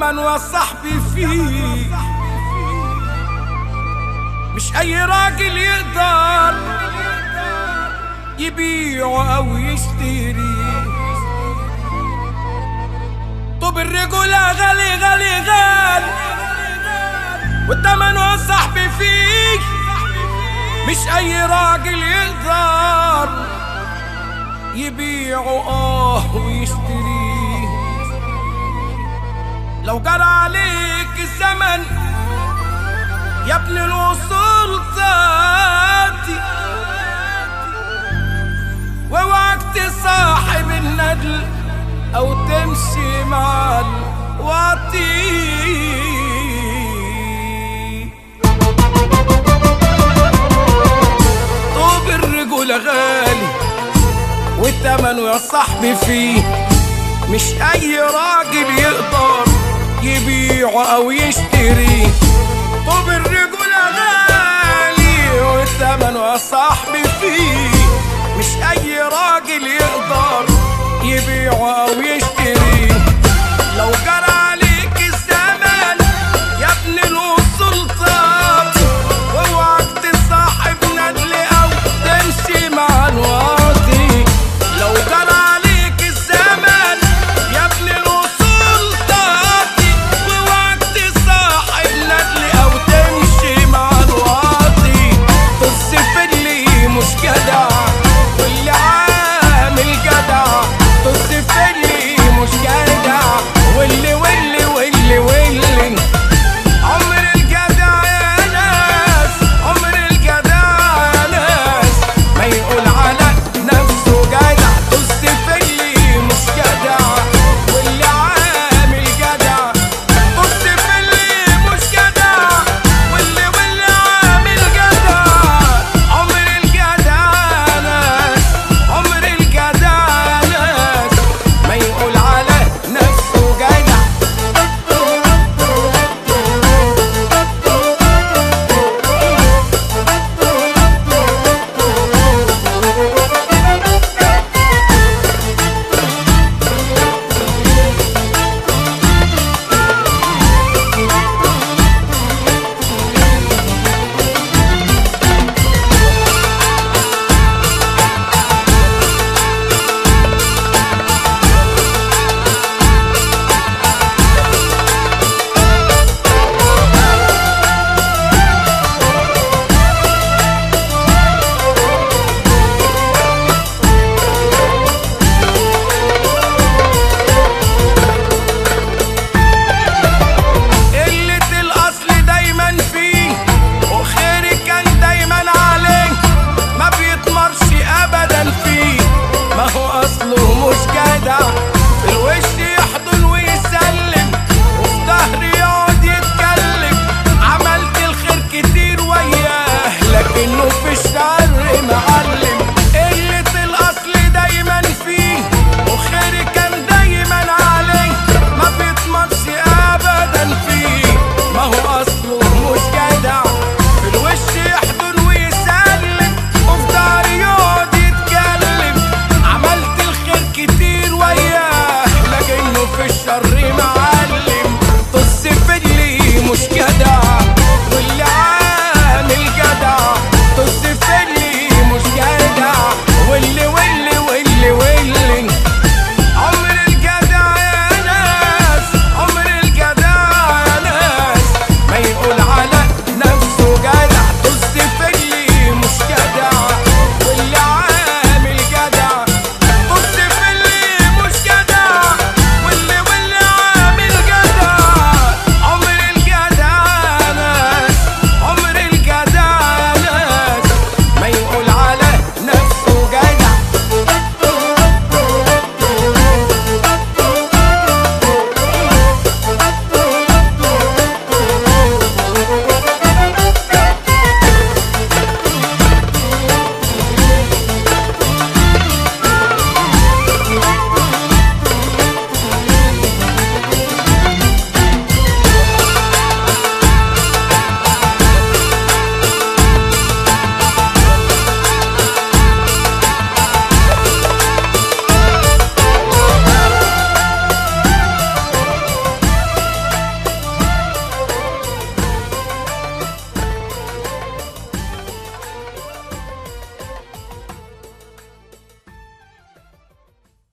والتمن والصحب فيه مش اي راجل يقدر يبيع او يشتري طب الرجولة غالي غالي غالي والتمن والصحب فيه مش اي راجل يقدر يبيع اه ويشتري لو جرى عليك الزمن يا ابن الوصول ذاتي واوعك تصاحب الندل او تمشي مع الواطي طوب الرجولة غالي والتمن يا صاحبي فيه مش اي راجل يقدر يبيع او يشتري طوب الرجولة غالي والثمن يا صاحبي فيه مش اي راجل يقدر يبيع او يشتري لو جرى